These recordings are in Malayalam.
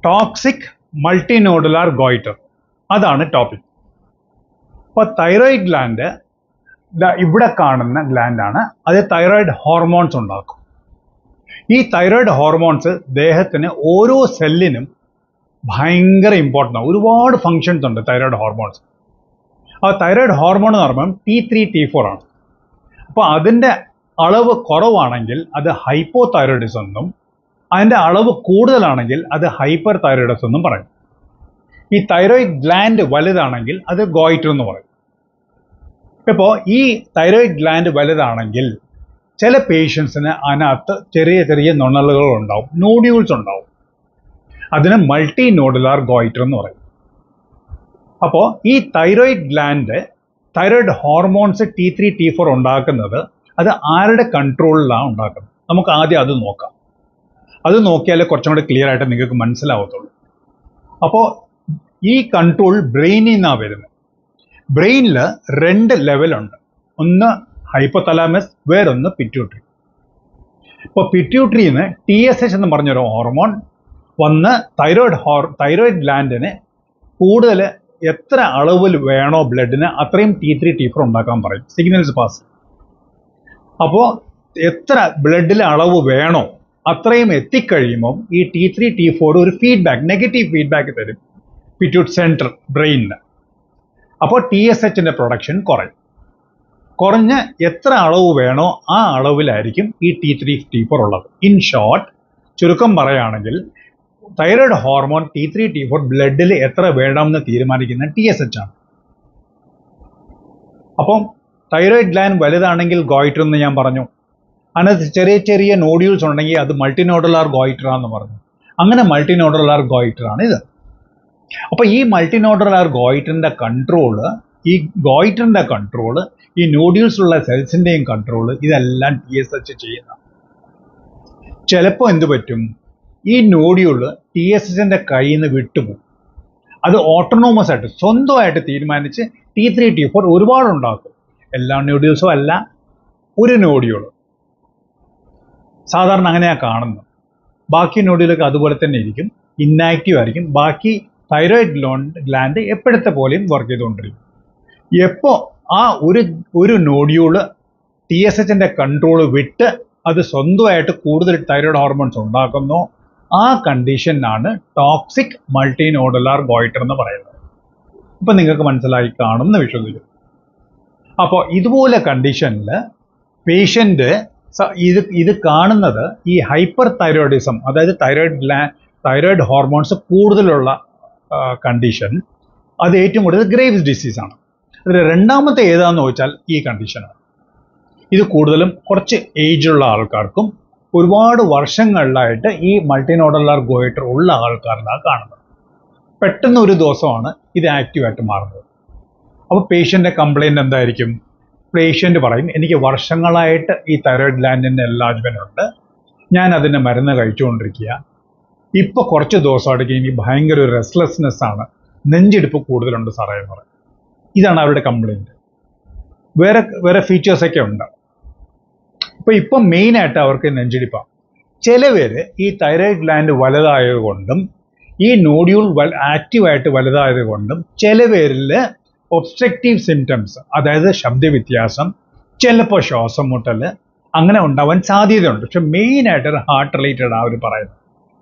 ടോക്സിക് മൾട്ടിനോഡുലാർ ഗോയിറ്റർ അതാണ് ടോപ്പിക് അപ്പോൾ തൈറോയിഡ് ഗ്ലാൻഡ് ഇവിടെ കാണുന്ന ഗ്ലാൻഡാണ് അത് തൈറോയിഡ് ഹോർമോൺസ് ഉണ്ടാക്കും ഈ തൈറോയിഡ് ഹോർമോൺസ് ദേഹത്തിന് ഓരോ സെല്ലിനും ഭയങ്കര ഇമ്പോർട്ടൻ്റ് ആണ് ഒരുപാട് ഫങ്ഷൻസ് ഉണ്ട് തൈറോയിഡ് ഹോർമോൺസ് ആ തൈറോയിഡ് ഹോർമോൺ എന്ന് പറയുമ്പോൾ ടി ത്രീ ടി ഫോർ ആണ് അപ്പോൾ അതിൻ്റെ അളവ് കുറവാണെങ്കിൽ അത് ഹൈപ്പോ തൈറോയിഡിസം എന്നും അതിൻ്റെ അളവ് കൂടുതലാണെങ്കിൽ അത് ഹൈപ്പർ തൈറോയിഡിസം എന്നും പറയും ഈ തൈറോയിഡ് ഗ്ലാൻഡ് വലുതാണെങ്കിൽ അത് ഗോയിറ്റർ എന്ന് പറയും ഇപ്പോൾ ഈ തൈറോയിഡ് ഗ്ലാൻഡ് വലുതാണെങ്കിൽ ചില പേഷ്യൻസിന് അതിനകത്ത് ചെറിയ ചെറിയ നുണലുകൾ ഉണ്ടാവും നോഡ്യൂൾസ് ഉണ്ടാവും അതിന് മൾട്ടി നോഡുലാർ ഗോയിറ്റർ എന്ന് പറയും അപ്പോൾ ഈ thyroid gland thyroid hormones T three T four ഉണ്ടാക്കുന്നത് അത് ആരുടെ കൺട്രോളിലാണ് ഉണ്ടാക്കുന്നത് നമുക്ക് ആദ്യം അത് നോക്കാം അത് നോക്കിയാലേ കുറച്ചും കൂടി ക്ലിയർ ആയിട്ട് നിങ്ങൾക്ക് മനസ്സിലാവത്തുള്ളൂ അപ്പോൾ ഈ കൺട്രോൾ ബ്രെയിനിൽ നിന്നാണ് വരുന്നത് ബ്രെയിനിൽ രണ്ട് ലെവലുണ്ട് ഒന്ന് ഹൈപ്പോതലാമസ് വേറൊന്ന് പിറ്റ്യൂട്ടറി ഇപ്പോൾ പിറ്റ്യൂട്ടറിന്ന് ടി എസ് എച്ച് എന്ന് പറഞ്ഞൊരു ഹോർമോൺ വന്ന് തൈറോയിഡ് ഹോർ തൈറോയിഡ് ഗ്ലാൻഡിന് കൂടുതൽ എത്ര അളവിൽ വേണോ ബ്ലഡിന് അത്രയും ടി ത്രീ ടി ഫോർ ഉണ്ടാക്കാൻ പറയും സിഗ്നൽസ് പാസ് അപ്പോൾ എത്ര ബ്ലഡിലെ അളവ് വേണോ അത്രയും എത്തിക്കഴിയുമ്പം ഈ ടി ത്രീ ടി ഫോർ ഒരു ഫീഡ്ബാക്ക് നെഗറ്റീവ് ഫീഡ്ബാക്ക് തരും പിറ്റ്യൂട്ട് സെൻട്രൽ ബ്രെയിനിന് അപ്പോൾ ടി എസ് എച്ചിൻ്റെ പ്രൊഡക്ഷൻ കുറയും കുറഞ്ഞ് എത്ര അളവ് വേണോ ആ അളവിലായിരിക്കും ഈ ടി ത്രീ ടി ഫോർ ഉള്ളത് ഇൻ ഷോർട്ട് ചുരുക്കം പറയുകയാണെങ്കിൽ thyroid hormone T three T four ബ്ലഡിൽ എത്ര വേണമെന്ന് തീരുമാനിക്കുന്ന ടി എസ് എച്ച് ആണ് അപ്പം തൈറോയിഡ് ഗ്ലാൻഡ് വലുതാണെങ്കിൽ ഗോയിറ്റർ എന്ന് ഞാൻ പറഞ്ഞു അതിനകത്ത് ചെറിയ ചെറിയ നോഡ്യൂൾസ് ഉണ്ടെങ്കിൽ അത് മൾട്ടിനോഡുലാർ ഗോയിറ്റർ ആണെന്ന് പറഞ്ഞു അങ്ങനെ മൾട്ടിനോഡുലാർ ഗോയിറ്റർ ആണ് ഇത് അപ്പോൾ ഈ മൾട്ടിനോഡുലാർ ഗോയിറ്ററിൻ്റെ കൺട്രോള് ഈ ഗോയിറ്ററിൻ്റെ കൺട്രോള് ഈ നോഡ്യൂൾസ് ഉള്ള സെൽസിൻ്റെയും കൺട്രോള് ഇതെല്ലാം ടി എസ് എച്ച് ചെയ്യുന്ന ചിലപ്പോൾ എന്ത് പറ്റും ഈ നോഡ്യൂള് ടി എസ് എച്ചിൻ്റെ കയ്യിൽ നിന്ന് വിട്ടുപോകും അത് ഓട്ടോണോമസ് ആയിട്ട് സ്വന്തമായിട്ട് തീരുമാനിച്ച് ടി ത്രീ ടി ഫോർ ഒരുപാട് ഉണ്ടാക്കും എല്ലാ നോഡ്യൂൾസും അല്ല ഒരു നോഡ്യൂൾ സാധാരണ അങ്ങനെയാണ് കാണുന്നത് ബാക്കി നോഡ്യൂളൊക്കെ അതുപോലെ തന്നെ ഇരിക്കും ഇന്നാക്റ്റീവ് ആയിരിക്കും ബാക്കി തൈറോയിഡ് ഗ്ലോണ്ട് ഗ്ലാൻഡ് എപ്പോഴത്തെ പോലെയും വർക്ക് ചെയ്തുകൊണ്ടിരിക്കും എപ്പോൾ ആ ഒരു ഒരു നോഡ്യൂള് ടി എസ് എച്ചിൻ്റെ കൺട്രോൾ വിട്ട് അത് സ്വന്തമായിട്ട് കൂടുതൽ തൈറോയിഡ് ഹോർമോൺസ് ഉണ്ടാക്കുന്നോ ആ കണ്ടീഷനാണ് ടോക്സിക് മൾട്ടിനോഡുലാർ ഗോയിറ്റർ എന്ന് പറയുന്നത് ഇപ്പം നിങ്ങൾക്ക് മനസ്സിലായി കാണും എന്ന് വിശ്വസിക്കും അപ്പോൾ ഇതുപോലെ കണ്ടീഷനിൽ പേഷ്യൻ്റ് ഇത് ഇത് കാണുന്നത് ഈ ഹൈപ്പർ തൈറോയിഡിസം അതായത് തൈറോയിഡ് ഗ്ലാ തൈറോയിഡ് ഹോർമോൺസ് കൂടുതലുള്ള കണ്ടീഷൻ അത് ഏറ്റവും കൂടുതൽ ഗ്രേവ്സ് ഡിസീസാണ് അതിൽ രണ്ടാമത്തെ ഏതാണെന്ന് ചോദിച്ചാൽ ഈ കണ്ടീഷനാണ് ഇത് കൂടുതലും കുറച്ച് ഏജുള്ള ആൾക്കാർക്കും ഒരുപാട് വർഷങ്ങളിലായിട്ട് ഈ മൾട്ടിനോഡുലാർ ഗോയിറ്റർ ഉള്ള ആൾക്കാരിലാണ് കാണുന്നത് പെട്ടെന്ന് ഒരു ദിവസമാണ് ഇത് ആക്റ്റീവായിട്ട് മാറുന്നത് അപ്പോൾ പേഷ്യൻ്റെ കംപ്ലൈൻറ്റ് എന്തായിരിക്കും പേഷ്യൻ്റ് പറയും എനിക്ക് വർഷങ്ങളായിട്ട് ഈ തൈറോയിഡ് ഗ്ലാൻഡിൻ്റെ എൻലാർജ്മെൻ്റ് ഉണ്ട് ഞാൻ അതിൻ്റെ മരുന്ന് കഴിച്ചുകൊണ്ടിരിക്കുക ഇപ്പോൾ കുറച്ച് ദിവസമായിട്ട് എനിക്ക് ഭയങ്കര ഒരു റെസ്ലെസ്നെസ് ആണ് നെഞ്ചെടുപ്പ് കൂടുതലുണ്ട് സാറേ എന്ന് പറയും ഇതാണ് അവരുടെ കംപ്ലൈൻറ്റ് വേറെ വേറെ ഫീച്ചേഴ്സൊക്കെ ഉണ്ട് അപ്പോൾ ഇപ്പം മെയിനായിട്ട് അവർക്ക് നെഞ്ചിടിപ്പാണ് ചില പേര് ഈ തൈറോയിഡ് ഗ്ലാൻഡ് വലുതായത് കൊണ്ടും ഈ നോഡ്യൂൾ വൽ ആക്റ്റീവായിട്ട് വലുതായത് കൊണ്ടും ചില പേരിൽ ഒബ്സ്ട്രക്റ്റീവ് സിംറ്റംസ് അതായത് ശബ്ദവ്യത്യാസം ചിലപ്പോൾ ശ്വാസം മുട്ടൽ അങ്ങനെ ഉണ്ടാവാൻ സാധ്യതയുണ്ട് പക്ഷെ മെയിനായിട്ട് ഹാർട്ട് റിലേറ്റഡ് ആ അവർ പറയുന്നത്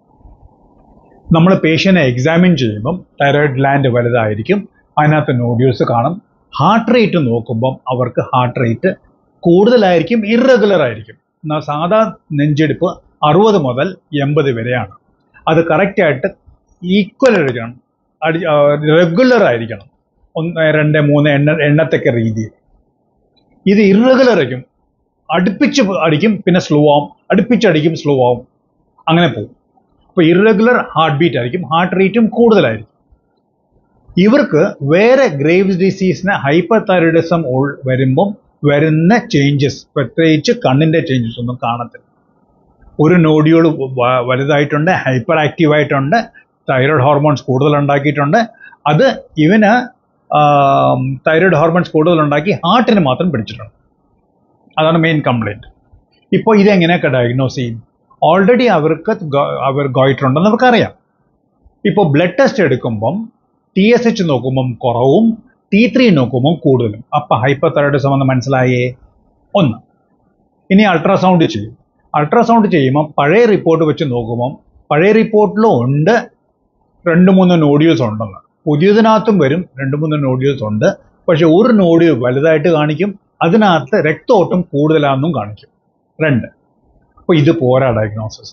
നമ്മൾ പേഷ്യനെ എക്സാമിൻ ചെയ്യുമ്പം തൈറോയിഡ് ഗ്ലാൻഡ് വലുതായിരിക്കും അതിനകത്ത് നോഡ്യൂൾസ് കാണും ഹാർട്ട് റേറ്റ് നോക്കുമ്പം അവർക്ക് ഹാർട്ട് റേറ്റ് കൂടുതലായിരിക്കും ഇറഗുലർ ആയിരിക്കും എന്നാൽ സാധാ നെഞ്ചെടുപ്പ് അറുപത് മുതൽ എൺപത് വരെയാണ് അത് കറക്റ്റായിട്ട് ഈക്വൽ ആയിരിക്കണം അടി റെഗുലർ ആയിരിക്കണം ഒന്ന് രണ്ട് മൂന്ന് എണ്ണ എണ്ണത്തക്ക രീതിയിൽ ഇത് ഇറഗുലർ ആയിരിക്കും അടുപ്പിച്ച് അടിക്കും പിന്നെ സ്ലോ ആവും അടുപ്പിച്ചടിക്കും സ്ലോ ആവും അങ്ങനെ പോകും അപ്പോൾ ഇറഗുലർ ഹാർട്ട് ബീറ്റ് ആയിരിക്കും ഹാർട്ട് റേറ്റും കൂടുതലായിരിക്കും ഇവർക്ക് വേറെ ഗ്രേവ്സ് ഡിസീസിന് ഹൈപ്പർ തൈറോയിഡിസം വരുമ്പം വരുന്ന ചേഞ്ചസ് പ്രത്യേകിച്ച് കണ്ണിൻ്റെ ചേഞ്ചസ് ഒന്നും കാണത്തില്ല ഒരു നോഡിയോൾ വലുതായിട്ടുണ്ട് ഹൈപ്പർ ആക്റ്റീവ് ആയിട്ടുണ്ട് തൈറോയ്ഡ് ഹോർമോൺസ് കൂടുതൽ ഉണ്ടാക്കിയിട്ടുണ്ട് അത് ഇവന് തൈറോയ്ഡ് ഹോർമോൺസ് കൂടുതൽ ഉണ്ടാക്കി ഹാർട്ടിന് മാത്രം പിടിച്ചിട്ടുണ്ട് അതാണ് മെയിൻ കംപ്ലൈൻറ്റ് ഇപ്പോൾ ഇതെങ്ങനെയൊക്കെ ഡയഗ്നോസ് ചെയ്യും ഓൾറെഡി അവർക്ക് അവർ ഗോയിറ്റർ ഉണ്ടെന്ന് അവർക്കറിയാം ഇപ്പോൾ ബ്ലഡ് ടെസ്റ്റ് എടുക്കുമ്പം ടി എസ് എച്ച് നോക്കുമ്പം കുറവും ടി ത്രീ നോക്കുമ്പം കൂടുതലും അപ്പം ഹൈപ്പർ തൈറോയിഡിസം എന്ന് മനസ്സിലായേ ഒന്ന് ഇനി അൾട്രാസൗണ്ട് ചെയ്യും അൾട്രാസൗണ്ട് ചെയ്യുമ്പോൾ പഴയ റിപ്പോർട്ട് വെച്ച് നോക്കുമ്പം പഴയ റിപ്പോർട്ടിലും ഉണ്ട് രണ്ട് മൂന്ന് നോഡ്യൂൾസ് ഉണ്ടെന്ന് പുതിയതിനകത്തും വരും രണ്ട് മൂന്ന് നോഡ്യൂൾസ് ഉണ്ട് പക്ഷെ ഒരു നോഡ്യൂൾ വലുതായിട്ട് കാണിക്കും അതിനകത്ത് രക്തോട്ടം കൂടുതലാണെന്നും കാണിക്കും രണ്ട് അപ്പോൾ ഇത് പോരാ ഡയഗ്നോസിസ്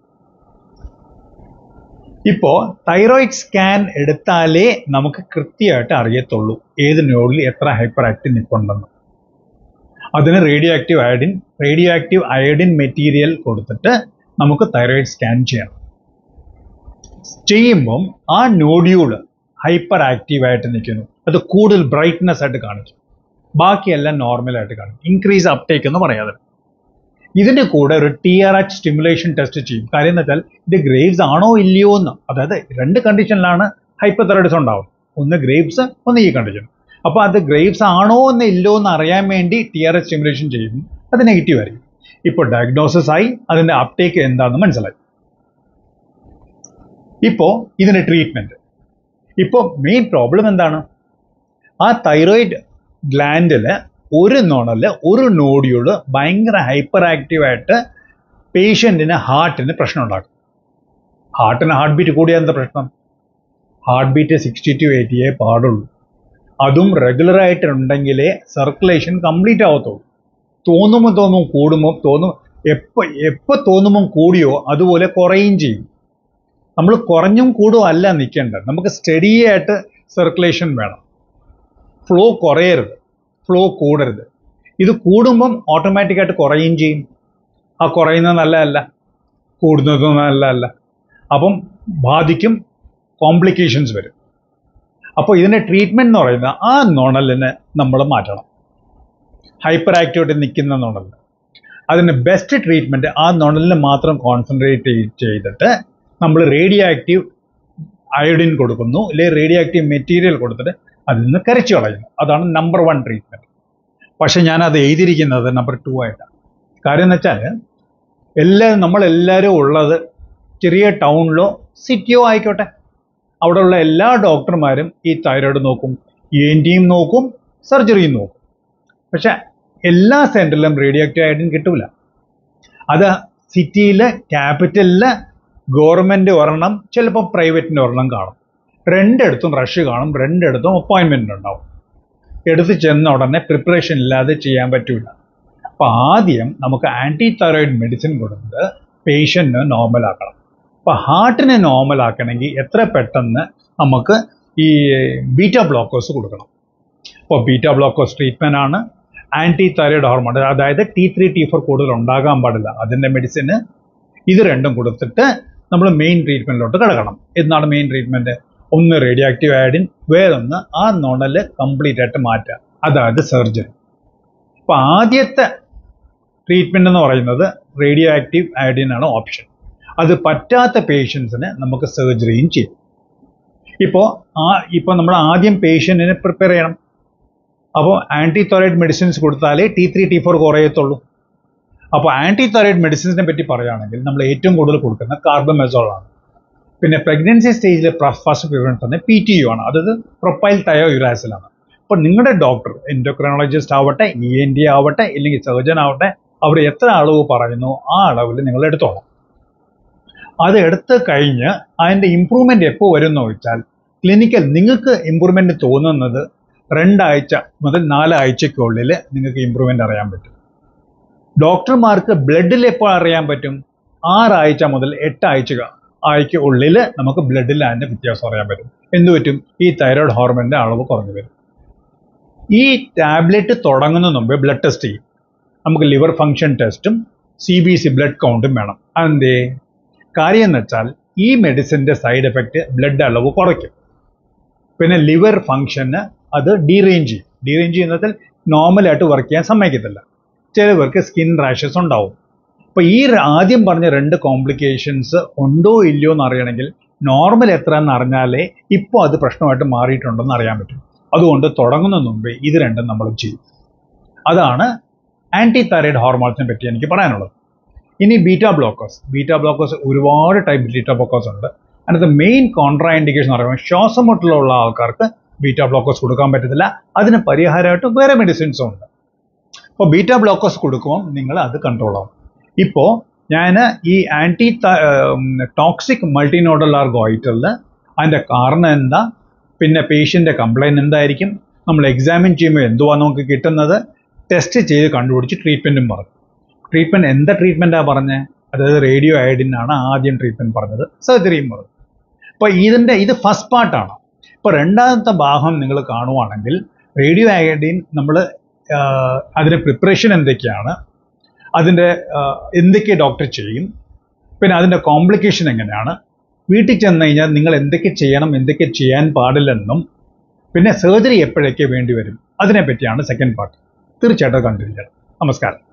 ഇപ്പോൾ തൈറോയിഡ് സ്കാൻ എടുത്താലേ നമുക്ക് കൃത്യമായിട്ട് അറിയത്തുള്ളൂ ഏത് നോഡിൽ എത്ര ഹൈപ്പർ ആക്റ്റീവ് നിൽപ്പുണ്ടെന്ന് അതിന് radioactive iodine radioactive iodine material കൊടുത്തിട്ട് നമുക്ക് തൈറോയിഡ് സ്കാൻ ചെയ്യണം ചെയ്യുമ്പം ആ നോഡ്യൂള് ഹൈപ്പർ ആക്റ്റീവ് ആയിട്ട് നിൽക്കുന്നു അത് കൂടുതൽ ബ്രൈറ്റ്നെസ് ആയിട്ട് കാണിക്കും ബാക്കിയെല്ലാം നോർമലായിട്ട് കാണിക്കും ഇൻക്രീസ് അപ്ടേക്ക് എന്ന് പറയാതെ ഇതിന്റെ കൂടെ ഒരു T R H stimulation test ചെയ്യും കാര്യം എന്ന് വെച്ചാൽ ഇത് ഗ്രേവ്സ് ആണോ ഇല്ലയോ എന്ന് അതായത് രണ്ട് കണ്ടീഷനിലാണ് ഹൈപ്പർ തൈറോയിഡ്സ് ഉണ്ടാവും ഒന്ന് ഗ്രേവ്സ് ഒന്ന് ഈ കണ്ടീഷൻ അപ്പോൾ അത് ഗ്രേവ്സ് ആണോ എന്ന് ഇല്ലോ എന്ന് അറിയാൻ വേണ്ടി ടി ആർ എച്ച് സ്റ്റിമുലേഷൻ ചെയ്യും അത് നെഗറ്റീവ് ആയിരിക്കും ഇപ്പോൾ ഡയഗ്നോസിസ് ആയി അതിന്റെ അപ്ടേക്ക് എന്താണെന്ന് മനസ്സിലായി ഇപ്പോൾ ഇതിന്റെ ട്രീറ്റ്മെന്റ് ഇപ്പോൾ മെയിൻ പ്രോബ്ലം എന്താണ് ആ തൈറോയിഡ് ഗ്ലാൻഡില് ഒരു നോണല് ഒരു നോഡ്യൂള് ഭയങ്കര ഹൈപ്പർ ആക്റ്റീവ് ആയിട്ട് പേഷ്യൻറ്റിന് ഹാർട്ടിന് പ്രശ്നം ഉണ്ടാക്കും ഹാർട്ടിന് ഹാർട്ട് ബീറ്റ് കൂടിയാൽ എന്താ പ്രശ്നം ഹാർട്ട് ബീറ്റ് സിക്സ്റ്റി ടു എയ്റ്റിയേ പാടുള്ളൂ അതും റെഗുലർ ആയിട്ടുണ്ടെങ്കിലേ സർക്കുലേഷൻ കംപ്ലീറ്റ് ആവത്തുള്ളൂ തോന്നുമ്പോൾ തോന്നും കൂടുമ്പോൾ തോന്നും എപ്പോൾ എപ്പോൾ തോന്നുമ്പോൾ കൂടിയോ അതുപോലെ കുറയും ചെയ്യും നമ്മൾ കുറഞ്ഞും കൂടും അല്ല നിൽക്കേണ്ടത് നമുക്ക് സ്റ്റഡി ആയിട്ട് സർക്കുലേഷൻ വേണം ഫ്ലോ കുറയരുത് ഫ്ലോ കൂടരുത് ഇത് കൂടുമ്പം ഓട്ടോമാറ്റിക്കായിട്ട് കുറയുകയും ചെയ്യും ആ കുറയുന്നത് നല്ലതല്ല കൂടുന്നത് നല്ലതല്ല അപ്പം ബാധിക്കും കോംപ്ലിക്കേഷൻസ് വരും അപ്പോൾ ഇതിൻ്റെ ട്രീറ്റ്മെൻറ്റ് എന്ന് പറയുന്നത് ആ നുണലിനെ നമ്മൾ മാറ്റണം ഹൈപ്പർ ആക്റ്റീവായിട്ട് നിൽക്കുന്ന നുണൽ അതിന് ബെസ്റ്റ് ട്രീറ്റ്മെൻറ്റ് ആ നുണലിന് മാത്രം കോൺസെൻട്രേറ്റ് ചെയ്തിട്ട് നമ്മൾ റേഡിയോ ആക്റ്റീവ് അയോഡിൻ കൊടുക്കുന്നു അല്ലെങ്കിൽ റേഡിയോ ആക്റ്റീവ് മെറ്റീരിയൽ കൊടുത്തിട്ട് അതിൽ നിന്ന് കരച്ചു കളയുന്നു അതാണ് നമ്പർ വൺ ട്രീറ്റ്മെൻറ്റ് പക്ഷെ ഞാനത് എഴുതിയിരിക്കുന്നത് നമ്പർ ടു ആയിട്ടാണ് കാര്യം എന്ന് വെച്ചാൽ എല്ലാവരും നമ്മളെല്ലാവരും ഉള്ളത് ചെറിയ ടൗണിലോ സിറ്റിയോ ആയിക്കോട്ടെ അവിടെയുള്ള എല്ലാ ഡോക്ടർമാരും ഈ തൈറോയ്ഡ് നോക്കും ഇ എൻ ടിയും നോക്കും സർജറിയും നോക്കും പക്ഷെ എല്ലാ സെൻറ്ററിലും റേഡിയോ ആക്റ്റീവ് അയഡിൻ കിട്ടൂല അത് സിറ്റിയിലെ ക്യാപിറ്റലില് ഗവൺമെൻറ് ഒരെണ്ണം ചിലപ്പോൾ പ്രൈവറ്റിൻ്റെ ഒരെണ്ണം കാണും രണ്ടിടത്തും റഷ് കാണും രണ്ടിടത്തും അപ്പോയിൻമെൻ്റ് ഉണ്ടാവും എടുത്ത് ചെന്ന ഉടനെ പ്രിപ്പറേഷൻ ഇല്ലാതെ ചെയ്യാൻ പറ്റൂല അപ്പോൾ ആദ്യം നമുക്ക് ആൻറ്റി തൈറോയിഡ് മെഡിസിൻ കൊടുത്ത് പേഷ്യൻറ്റിന് നോർമൽ ആക്കണം അപ്പോൾ ഹാർട്ടിനെ നോർമൽ ആക്കണമെങ്കിൽ എത്ര പെട്ടെന്ന് നമുക്ക് ഈ ബീറ്റ ബ്ലോക്കേഴ്സ് കൊടുക്കണം അപ്പോൾ ബീറ്റ ബ്ലോക്കേഴ്സ് ട്രീറ്റ്മെൻ്റ് ആണ് ആൻറ്റി തൈറോയിഡ് ഹോർമോൺ അതായത് ടി ത്രീ ടി ഫോർ കൂടുതൽ ഉണ്ടാകാൻ പാടില്ല അതിൻ്റെ മെഡിസിന് ഇത് രണ്ടും കൊടുത്തിട്ട് നമ്മൾ മെയിൻ ട്രീറ്റ്മെൻറ്റിലോട്ട് കിടക്കണം എന്നാണ് മെയിൻ ട്രീറ്റ്മെൻറ്റ് ഒന്ന് റേഡിയോ ആക്റ്റീവ് അയഡിൻ വേറൊന്ന് ആ നുണല് കംപ്ലീറ്റ് ആയിട്ട് മാറ്റുക അതായത് സർജറി അപ്പോൾ ആദ്യത്തെ ട്രീറ്റ്മെൻറ്റ് എന്ന് പറയുന്നത് റേഡിയോ ആക്റ്റീവ് അയഡിൻ ആണ് ഓപ്ഷൻ അത് പറ്റാത്ത പേഷ്യൻസിന് നമുക്ക് സർജറിയും ചെയ്യും ഇപ്പോൾ ആ ഇപ്പോൾ നമ്മൾ ആദ്യം പേഷ്യൻറ്റിനെ പ്രിപ്പയർ ചെയ്യണം അപ്പോൾ ആൻറ്റി തൈറോയിഡ് മെഡിസിൻസ് കൊടുത്താലേ ടി ത്രീ ടി ഫോർ കുറയത്തുള്ളൂ അപ്പോൾ ആൻറ്റി തൈറോയിഡ് മെഡിസിൻസിനെ പറ്റി പറയുകയാണെങ്കിൽ നമ്മൾ ഏറ്റവും കൂടുതൽ കൊടുക്കുന്ന കാർബമെസോൾ ആണ് പിന്നെ പ്രഗ്നൻസി സ്റ്റേജിലെ ഫസ്റ്റ് പ്രിഫറൻസ് തന്നെ പി ടി യു ആണ് അതായത് പ്രൊപ്പൈൽ തയോ യുരാസിലാണ് അപ്പോൾ നിങ്ങളുടെ ഡോക്ടർ എൻഡോക്രൈനോളജിസ്റ്റ് ആവട്ടെ ഇ എൻ ഡി ആവട്ടെ ഇല്ലെങ്കിൽ സർജൻ ആവട്ടെ അവർ എത്ര അളവ് പറയുന്നു ആ അളവിൽ നിങ്ങൾ എടുത്തോളാം അത് എടുത്ത് കഴിഞ്ഞ് അതിൻ്റെ ഇമ്പ്രൂവ്മെൻ്റ് എപ്പോൾ വരും എന്ന് ചോദിച്ചാൽ ക്ലിനിക്കൽ നിങ്ങൾക്ക് ഇമ്പ്രൂവ്മെൻ്റ് തോന്നുന്നത് രണ്ടാഴ്ച മുതൽ നാലാഴ്ചയ്ക്കുള്ളിൽ നിങ്ങൾക്ക് ഇമ്പ്രൂവ്മെൻ്റ് അറിയാൻ പറ്റും ഡോക്ടർമാർക്ക് ബ്ലഡിൽ എപ്പോൾ അറിയാൻ പറ്റും ആറാഴ്ച മുതൽ എട്ടാഴ്ച ആഴ്ച ഉള്ളിൽ നമുക്ക് ബ്ലഡിൽ അതിൻ്റെ വ്യത്യാസം അറിയാൻ പറ്റും എന്ത് പറ്റും ഈ തൈറോയ്ഡ് ഹോർമോണിൻ്റെ അളവ് കുറഞ്ഞു വരും ഈ ടാബ്ലറ്റ് തുടങ്ങുന്ന മുമ്പ് ബ്ലഡ് ടെസ്റ്റ് ചെയ്യും നമുക്ക് ലിവർ ഫങ്ഷൻ ടെസ്റ്റും സി ബി സി ബ്ലഡ് കൗണ്ടും വേണം അതെന്തേ കാര്യം എന്ന് വെച്ചാൽ ഈ മെഡിസിൻ്റെ സൈഡ് എഫക്റ്റ് ബ്ലഡ് അളവ് കുറയ്ക്കും പിന്നെ ലിവർ ഫങ്ഷന് അത് ഡീറേഞ്ച് ചെയ്യും ഡീറേഞ്ച് ചെയ്യുന്നതിൽ നോർമലായിട്ട് വർക്ക് ചെയ്യാൻ സമ്മതിക്കത്തില്ല ചിലവർക്ക് സ്കിൻ റാഷസ് ഉണ്ടാവും അപ്പോൾ ഈ ആദ്യം പറഞ്ഞ രണ്ട് കോംപ്ലിക്കേഷൻസ് ഉണ്ടോ ഇല്ലയോ എന്ന് അറിയണമെങ്കിൽ നോർമൽ എത്ര എന്ന് അറിഞ്ഞാലേ ഇപ്പോൾ അത് പ്രശ്നമായിട്ട് മാറിയിട്ടുണ്ടെന്ന് അറിയാൻ പറ്റും അതുകൊണ്ട് തുടങ്ങുന്ന മുമ്പേ ഇത് രണ്ടും നമ്മൾ ചെയ്യും അതാണ് ആൻറ്റി തൈറോയിഡ് ഹോർമോൺസിനെ പറ്റി എനിക്ക് പറയാനുള്ളത് ഇനി ബീറ്റ ബ്ലോക്കേഴ്സ് ബീറ്റ ബ്ലോക്കേഴ്സ് ഒരുപാട് ടൈപ്പ് ബീറ്റ ബ്ലോക്കേഴ്സ് ഉണ്ട് അതിനകത്ത് മെയിൻ കോൺട്രാ ഇൻഡിക്കേഷൻ എന്ന് പറയുമ്പോൾ ശ്വാസം മുട്ടലുള്ള ആൾക്കാർക്ക് ബീറ്റ ബ്ലോക്കേഴ്സ് കൊടുക്കാൻ പറ്റത്തില്ല അതിന് പരിഹാരമായിട്ട് വേറെ മെഡിസിൻസും ഉണ്ട് അപ്പോൾ ബീറ്റ ബ്ലോക്കേഴ്സ് കൊടുക്കുമ്പോൾ നിങ്ങൾ അത് കൺട്രോൾ ആവും ഇപ്പോൾ ഞാൻ ഈ ആൻറ്റി ടോക്സിക് മൾട്ടിനോഡുലാർ ഗോയിറ്ററിൽ അതിൻ്റെ കാരണം എന്താ പിന്നെ പേഷ്യൻ്റെ കംപ്ലൈൻറ്റ് എന്തായിരിക്കും നമ്മൾ എക്സാമിൻ ചെയ്യുമ്പോൾ എന്തുവാ നമുക്ക് കിട്ടുന്നത് ടെസ്റ്റ് ചെയ്ത് കണ്ടുപിടിച്ച് ട്രീറ്റ്മെൻറ്റും പറഞ്ഞു ട്രീറ്റ്മെൻറ്റ് എന്താ ട്രീറ്റ്മെൻറ്റാണ് പറഞ്ഞത് അതായത് റേഡിയോ അയഡിനാണ് ആദ്യം ട്രീറ്റ്മെൻറ്റ് പറഞ്ഞത് സർജറിയും പറഞ്ഞു അപ്പോൾ ഇതിൻ്റെ ഇത് ഫസ്റ്റ് പാർട്ടാണ് ഇപ്പോൾ രണ്ടാമത്തെ ഭാഗം നിങ്ങൾ കാണുവാണെങ്കിൽ റേഡിയോ അയഡിൻ നമ്മൾ അതിൻ്റെ പ്രിപ്പറേഷൻ എന്തൊക്കെയാണ് അതിൻ്റെ എന്തൊക്കെ ഡോക്ടർ ചെയ്യും പിന്നെ അതിൻ്റെ കോംപ്ലിക്കേഷൻ എങ്ങനെയാണ് വീട്ടിൽ ചെന്ന് കഴിഞ്ഞാൽ നിങ്ങൾ എന്തൊക്കെ ചെയ്യണം എന്തൊക്കെ ചെയ്യാൻ പാടില്ലെന്നും പിന്നെ സർജറി എപ്പോഴൊക്കെ വേണ്ടി വരും അതിനെപ്പറ്റിയാണ് സെക്കൻഡ് പാർട്ട് തീർച്ചയായിട്ടും കണ്ടിരിക്കണം നമസ്കാരം